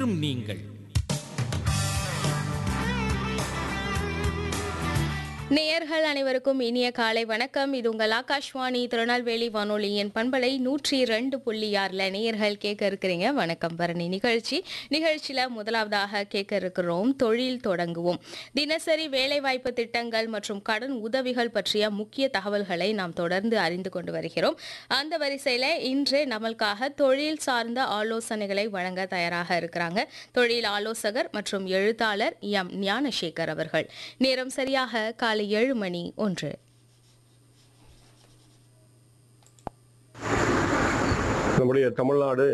என்றும் நீங்கள் நேயர்கள் அனைவருக்கும் இனிய காலை வணக்கம் இது உங்கள் ஆகாஷ்வாணி திருநெல்வேலி வானொலியின் பண்பலை நூற்றி ரெண்டு புள்ளி ஆறில் நேயர்கள் கேட்க இருக்கிறீங்க வணக்கம் பரணி நிகழ்ச்சி நிகழ்ச்சியில் முதலாவதாக கேட்க இருக்கிறோம் தொழில் தொடங்குவோம் தினசரி வேலைவாய்ப்பு திட்டங்கள் மற்றும் கடன் உதவிகள் பற்றிய முக்கிய தகவல்களை நாம் தொடர்ந்து அறிந்து கொண்டு வருகிறோம் அந்த வரிசையில் இன்று நம்மளுக்காக தொழில் சார்ந்த ஆலோசனைகளை வழங்க தயாராக இருக்கிறாங்க தொழில் ஆலோசகர் மற்றும் எழுத்தாளர் எம் ஞானசேகர் அவர்கள் நேரம் சரியாக காலை ஏழு மணி ஒன்று நம்முடைய தமிழ்நாடு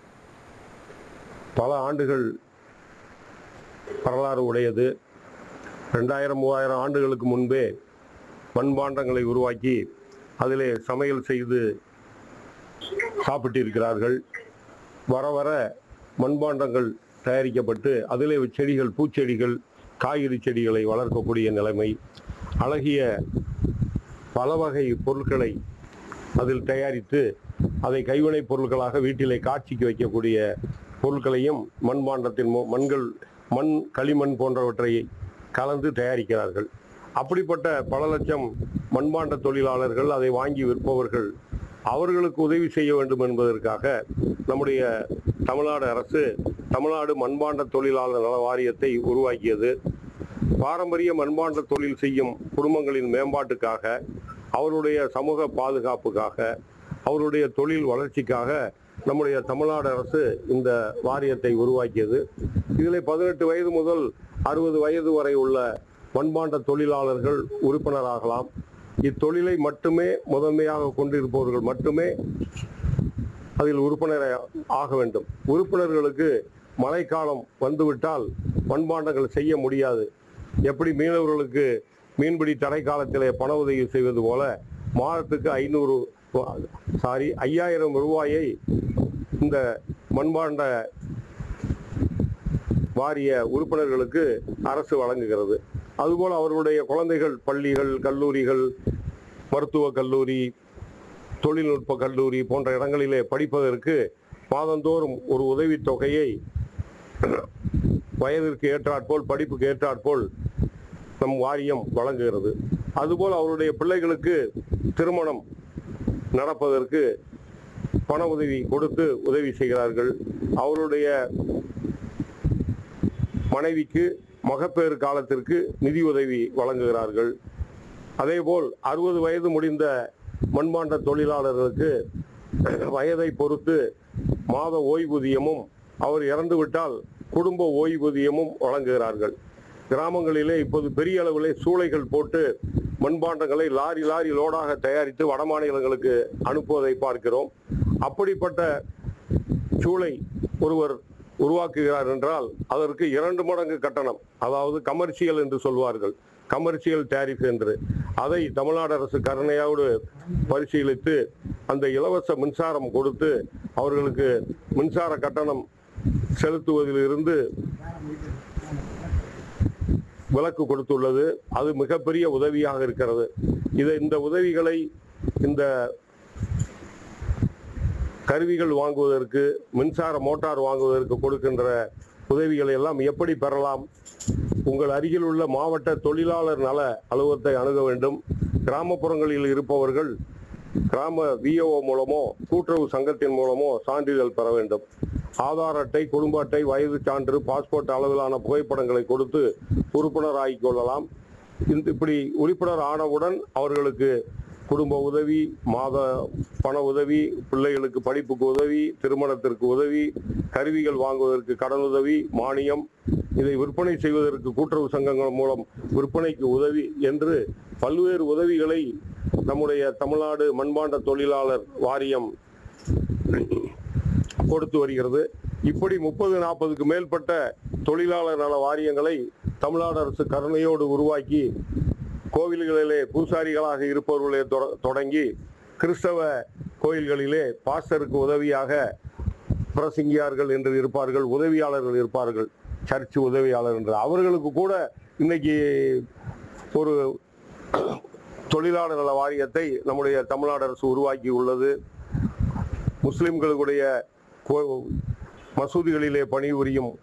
பல ஆண்டுகள் வரலாறு உடையது ரெண்டாயிரம் மூவாயிரம் ஆண்டுகளுக்கு முன்பே மண்பாண்டங்களை உருவாக்கி அதிலே சமையல் செய்து சாப்பிட்டிருக்கிறார்கள் வர வர மண்பாண்டங்கள் தயாரிக்கப்பட்டு அதிலே செடிகள் பூச்செடிகள் காய்கறி செடிகளை வளர்க்கக்கூடிய நிலைமை அழகிய பல வகை பொருட்களை அதில் தயாரித்து அதை கைவினைப் பொருட்களாக வீட்டிலே காட்சிக்கு வைக்கக்கூடிய பொருட்களையும் மண்பாண்டத்தின் மூ- மண்கள் மண் களிமண் போன்றவற்றை கலந்து தயாரிக்கிறார்கள் அப்படிப்பட்ட பல லட்சம் மண்பாண்ட தொழிலாளர்கள் அதை வாங்கி விற்பவர்கள் அவர்களுக்கு உதவி செய்ய வேண்டும் என்பதற்காக நம்முடைய தமிழ்நாடு அரசு தமிழ்நாடு மண்பாண்ட தொழிலாளர் நல வாரியத்தை உருவாக்கியது பாரம்பரிய மண்பாண்ட தொழில் செய்யும் குடும்பங்களின் மேம்பாட்டுக்காக அவருடைய சமூக பாதுகாப்புக்காக அவருடைய தொழில் வளர்ச்சிக்காக நம்முடைய தமிழ்நாடு அரசு இந்த வாரியத்தை உருவாக்கியது இதில் பதினெட்டு வயது முதல் அறுபது வயது வரை உள்ள மண்பாண்ட தொழிலாளர்கள் உறுப்பினராகலாம் இத்தொழிலை மட்டுமே முதன்மையாக கொண்டிருப்பவர்கள் மட்டுமே அதில் உறுப்பினர் ஆக வேண்டும் உறுப்பினர்களுக்கு மழைக்காலம் வந்துவிட்டால் மண்பாண்டங்கள் செய்ய முடியாது எப்படி மீனவர்களுக்கு மீன்பிடி தடை காலத்திலே பண உதவி செய்வது போல மாதத்துக்கு ஐநூறு சாரி ஐயாயிரம் ரூபாயை இந்த மண்பாண்ட வாரிய உறுப்பினர்களுக்கு அரசு வழங்குகிறது அதுபோல் அவர்களுடைய குழந்தைகள் பள்ளிகள் கல்லூரிகள் மருத்துவக் கல்லூரி தொழில்நுட்ப கல்லூரி போன்ற இடங்களிலே படிப்பதற்கு மாதந்தோறும் ஒரு உதவித் தொகையை வயதிற்கு ஏற்றாற்போல் படிப்புக்கு ஏற்றாற்போல் நம் வாரியம் வழங்குகிறது அதுபோல் அவருடைய பிள்ளைகளுக்கு திருமணம் நடப்பதற்கு பண உதவி கொடுத்து உதவி செய்கிறார்கள் அவருடைய மனைவிக்கு மகப்பேறு காலத்திற்கு நிதி உதவி வழங்குகிறார்கள் அதேபோல் அறுபது வயது முடிந்த மண்பாண்ட தொழிலாளர்களுக்கு வயதை பொறுத்து மாத ஓய்வூதியமும் அவர் இறந்துவிட்டால் குடும்ப ஓய்வூதியமும் வழங்குகிறார்கள் கிராமங்களிலே இப்போது பெரிய அளவிலே சூளைகள் போட்டு மண்பாண்டங்களை லாரி லாரி லோடாக தயாரித்து வட மாநிலங்களுக்கு அனுப்புவதை பார்க்கிறோம் அப்படிப்பட்ட சூளை ஒருவர் உருவாக்குகிறார் என்றால் அதற்கு இரண்டு மடங்கு கட்டணம் அதாவது கமர்ஷியல் என்று சொல்வார்கள் கமர்ஷியல் டேரிஃப் என்று அதை தமிழ்நாடு அரசு கருணையோடு பரிசீலித்து அந்த இலவச மின்சாரம் கொடுத்து அவர்களுக்கு மின்சார கட்டணம் செலுத்துவதிலிருந்து விலக்கு கொடுத்துள்ளது அது மிகப்பெரிய உதவியாக இருக்கிறது இதை இந்த உதவிகளை இந்த கருவிகள் வாங்குவதற்கு மின்சார மோட்டார் வாங்குவதற்கு கொடுக்கின்ற உதவிகளை எல்லாம் எப்படி பெறலாம் உங்கள் அருகில் உள்ள மாவட்ட தொழிலாளர் நல அலுவலகத்தை அணுக வேண்டும் கிராமப்புறங்களில் இருப்பவர்கள் கிராம விஓஓ மூலமோ கூட்டுறவு சங்கத்தின் மூலமோ சான்றிதழ் பெற வேண்டும் ஆதார் அட்டை குடும்ப அட்டை வயது சான்று பாஸ்போர்ட் அளவிலான புகைப்படங்களை கொடுத்து உறுப்பினர் ஆகிக் கொள்ளலாம் இந்த இப்படி உறுப்பினர் ஆனவுடன் அவர்களுக்கு குடும்ப உதவி மாத பண உதவி பிள்ளைகளுக்கு படிப்புக்கு உதவி திருமணத்திற்கு உதவி கருவிகள் வாங்குவதற்கு கடன் உதவி மானியம் இதை விற்பனை செய்வதற்கு கூட்டுறவு சங்கங்கள் மூலம் விற்பனைக்கு உதவி என்று பல்வேறு உதவிகளை நம்முடைய தமிழ்நாடு மண்பாண்ட தொழிலாளர் வாரியம் கொடுத்து வருகிறது இப்படி முப்பது நாற்பதுக்கு மேற்பட்ட தொழிலாளர் நல வாரியங்களை தமிழ்நாடு அரசு கருணையோடு உருவாக்கி கோவில்களிலே பூசாரிகளாக இருப்பவர்களே தொட- தொடங்கி கிறிஸ்தவ கோயில்களிலே பாஸ்டருக்கு உதவியாக பிரசங்கியார்கள் என்று இருப்பார்கள் உதவியாளர்கள் இருப்பார்கள் சர்ச் உதவியாளர் என்று அவர்களுக்கு கூட இன்னைக்கு ஒரு தொழிலாளர் நல வாரியத்தை நம்முடைய தமிழ்நாடு அரசு உருவாக்கி உள்ளது முஸ்லிம்களுடைய கோ- மசூதிகளிலே பணிபுரியும்